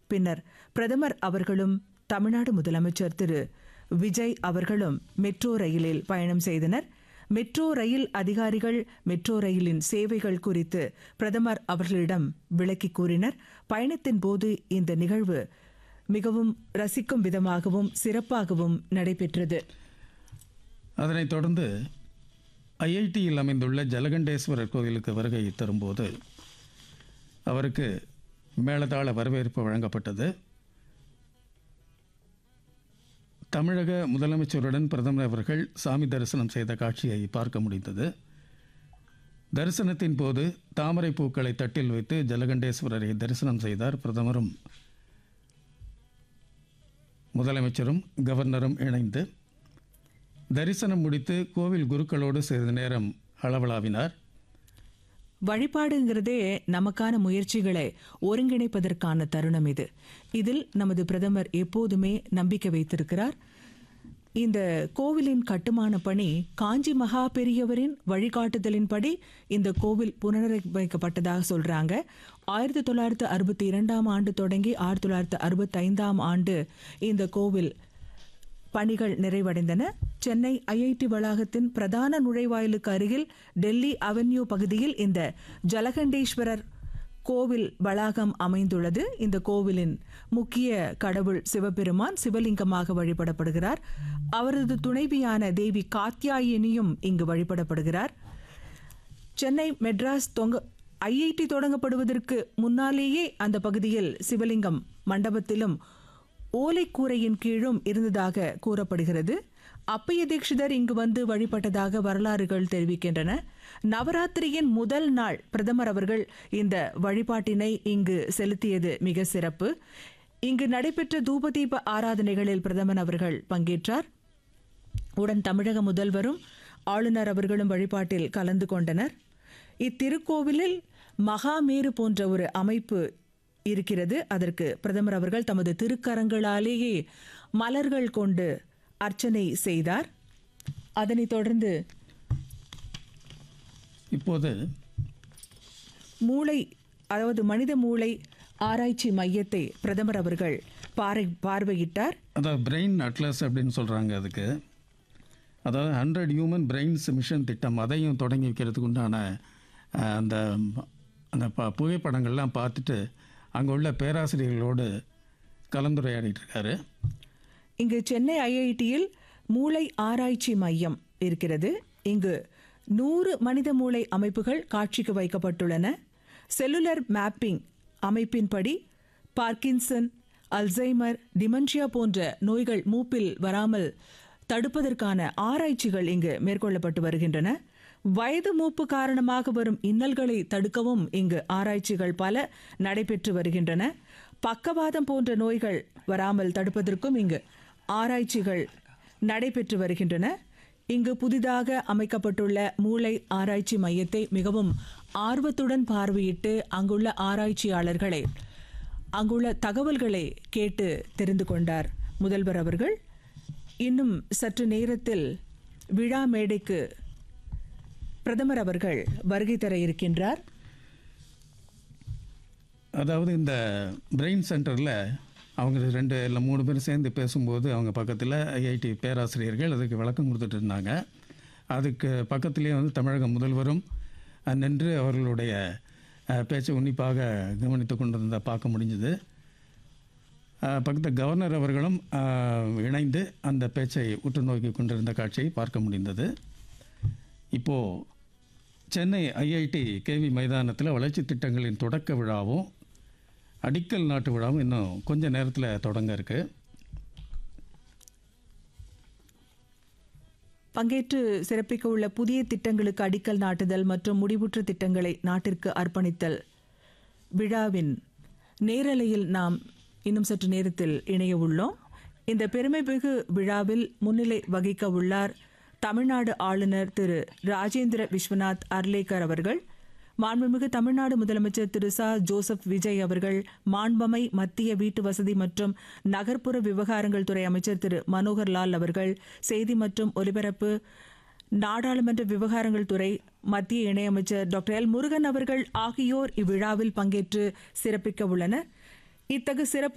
பின்னர் பிரதமர் அவர்களும் தமிழ்நாடு முதலமைச்சர் திரு விஜய் அவர்களும் மெட்ரோ ரயிலில் பயணம் செய்தனர் மெட்ரோ ரயில் அதிகாரிகள் மெட்ரோ ரயிலின் சேவைகள் குறித்து பிரதமர் அவர்களிடம் விளக்கி கூறினர் பயணத்தின் போது இந்த நிகழ்வு மிகவும் ரசிக்கும் விதமாகவும் சிறப்பாகவும் நடைபெற்றது அதனைத் தொடர்ந்து ஐஐடியில் அமைந்துள்ள ஜலகண்டேஸ்வரர் கோவிலுக்கு வருகை தரும்போது அவருக்கு மேலதாள வரவேற்பு வழங்கப்பட்டது தமிழக முதலமைச்சருடன் பிரதமர் அவர்கள் சாமி தரிசனம் செய்த காட்சியை பார்க்க முடிந்தது தரிசனத்தின் போது தாமரை பூக்களை தட்டில் வைத்து ஜலகண்டேஸ்வரரை தரிசனம் செய்தார் பிரதமரும் முதலமைச்சரும் கவர்னரும் இணைந்து தரிசனம் முடித்து கோவில் குருக்களோடு சிறிது நேரம் அளவலாவினார் வழிபாடுங்கிறதே நமக்கான முயற்சிகளை ஒருங்கிணைப்பதற்கான தருணம் இது இதில் நமது பிரதமர் எப்போதுமே நம்பிக்கை வைத்திருக்கிறார் இந்த கோவிலின் கட்டுமான பணி காஞ்சி மகா பெரியவரின் வழிகாட்டுதலின்படி இந்த கோவில் புனரமைக்கப்பட்டதாக சொல்றாங்க ஆயிரத்தி தொள்ளாயிரத்து அறுபத்தி இரண்டாம் ஆண்டு தொடங்கி ஆயிரத்தி தொள்ளாயிரத்து அறுபத்தி ஐந்தாம் ஆண்டு இந்த கோவில் பணிகள் நிறைவடைந்தன சென்னை ஐஐடி வளாகத்தின் பிரதான நுழைவாயிலுக்கு அருகில் டெல்லி அவென்யூ பகுதியில் இந்த ஜலகண்டேஸ்வரர் கோவில் வளாகம் அமைந்துள்ளது இந்த கோவிலின் முக்கிய கடவுள் சிவபெருமான் சிவலிங்கமாக வழிபடப்படுகிறார் அவரது துணைவியான தேவி காத்யாயினியும் இங்கு வழிபடப்படுகிறார் சென்னை மெட்ராஸ் தொங்க ஐஐடி தொடங்கப்படுவதற்கு முன்னாலேயே அந்த பகுதியில் சிவலிங்கம் மண்டபத்திலும் ஓலைக்கூரையின் கீழும் இருந்ததாக கூறப்படுகிறது அப்பைய தீட்சிதர் இங்கு வந்து வழிபட்டதாக வரலாறுகள் தெரிவிக்கின்றன நவராத்திரியின் முதல் நாள் பிரதமர் அவர்கள் இந்த வழிபாட்டினை இங்கு செலுத்தியது மிக சிறப்பு இங்கு நடைபெற்ற தூபதீப ஆராதனைகளில் பிரதமர் அவர்கள் பங்கேற்றார் உடன் தமிழக முதல்வரும் ஆளுநர் அவர்களும் வழிபாட்டில் கலந்து கொண்டனர் இத்திருக்கோவிலில் மகாமேரு போன்ற ஒரு அமைப்பு இருக்கிறது அதற்கு பிரதமர் அவர்கள் தமது திருக்கரங்களாலேயே மலர்கள் கொண்டு அர்ச்சனை செய்தார் அதனைத் தொடர்ந்து இப்போது மூளை அதாவது மனித மூளை ஆராய்ச்சி மையத்தை பிரதமர் அவர்கள் பாரை பார்வையிட்டார் அதாவது பிரெயின் அட்லஸ் அப்படின்னு சொல்கிறாங்க அதுக்கு அதாவது ஹண்ட்ரட் ஹியூமன் பிரெயின்ஸ் மிஷன் திட்டம் அதையும் தொடங்கி வைக்கிறதுக்கு உண்டான அஹ், அந்த அந்த ப புகைப்படங்கள்லாம் பார்த்துட்டு அங்கே உள்ள பேராசிரியர்களோடு கலந்துரையாடிட்டு இருக்காரு இங்கு சென்னை ஐஐடியில் மூளை ஆராய்ச்சி மையம் இருக்கிறது இங்கு நூறு மனித மூளை அமைப்புகள் காட்சிக்கு வைக்கப்பட்டுள்ளன செல்லுலர் மேப்பிங் அமைப்பின்படி பார்க்கின்சன் அல்சைமர் டிமென்ஷியா போன்ற நோய்கள் மூப்பில் வராமல் தடுப்பதற்கான ஆராய்ச்சிகள் இங்கு மேற்கொள்ளப்பட்டு வருகின்றன வயது மூப்பு காரணமாக வரும் இன்னல்களை தடுக்கவும் இங்கு ஆராய்ச்சிகள் பல நடைபெற்று வருகின்றன பக்கவாதம் போன்ற நோய்கள் வராமல் தடுப்பதற்கும் இங்கு ஆராய்ச்சிகள் நடைபெற்று வருகின்றன இங்கு புதிதாக அமைக்கப்பட்டுள்ள மூளை ஆராய்ச்சி மையத்தை மிகவும் ஆர்வத்துடன் பார்வையிட்டு அங்குள்ள ஆராய்ச்சியாளர்களை அங்குள்ள தகவல்களை கேட்டு தெரிந்து கொண்டார் முதல்வர் அவர்கள் இன்னும் சற்று நேரத்தில் விழா மேடைக்கு பிரதமர் அவர்கள் வருகை தர இருக்கின்றார் அதாவது இந்த பிரெயின் சென்டரில் அவங்க ரெண்டு இல்லை மூணு பேரும் சேர்ந்து பேசும்போது அவங்க பக்கத்தில் ஐஐடி பேராசிரியர்கள் அதுக்கு விளக்கம் கொடுத்துட்டு இருந்தாங்க அதுக்கு பக்கத்துலேயே வந்து தமிழக முதல்வரும் அஹ், நின்று அவர்களுடைய அஹ், பேச்சை உன்னிப்பாக கவனித்து கொண்டிருந்த பார்க்க முடிஞ்சுது அஹ், பக்கத்து கவர்னர் அவர்களும் அஹ், இணைந்து அந்த பேச்சை உற்று நோக்கி கொண்டிருந்த காட்சியை பார்க்க முடிந்தது இப்போது சென்னை ஐஐடி கேவி மைதானத்தில் வளர்ச்சி திட்டங்களின் தொடக்க விழாவும் அடிக்கல் நாட்டு விழாவும் இன்னும் கொஞ்ச நேரத்தில் தொடங்க இருக்கு பங்கேற்று சிறப்பிக்க உள்ள புதிய திட்டங்களுக்கு அடிக்கல் நாட்டுதல் மற்றும் முடிவுற்ற திட்டங்களை நாட்டிற்கு அர்ப்பணித்தல் விழாவின் நேரலையில் நாம் இன்னும் சற்று நேரத்தில் இணைய உள்ளோம் இந்த பெருமைமிகு விழாவில் முன்னிலை வகிக்க உள்ளார் தமிழ்நாடு ஆளுநர் திரு ராஜேந்திர விஸ்வநாத் அர்லேக்கர் அவர்கள் மாண்புமிகு தமிழ்நாடு முதலமைச்சர் திரு ச ஜோசப் விஜய் அவர்கள் மாண்பமை மத்திய வீட்டு வசதி மற்றும் நகர்ப்புற விவகாரங்கள் துறை அமைச்சர் திரு மனோகர் லால் அவர்கள் செய்தி மற்றும் ஒலிபரப்பு நாடாளுமன்ற விவகாரங்கள் துறை மத்திய இணையமைச்சர் டாக்டர் எல் முருகன் அவர்கள் ஆகியோர் இவ்விழாவில் பங்கேற்று சிறப்பிக்க உள்ளனர் இத்தகு சிறப்பு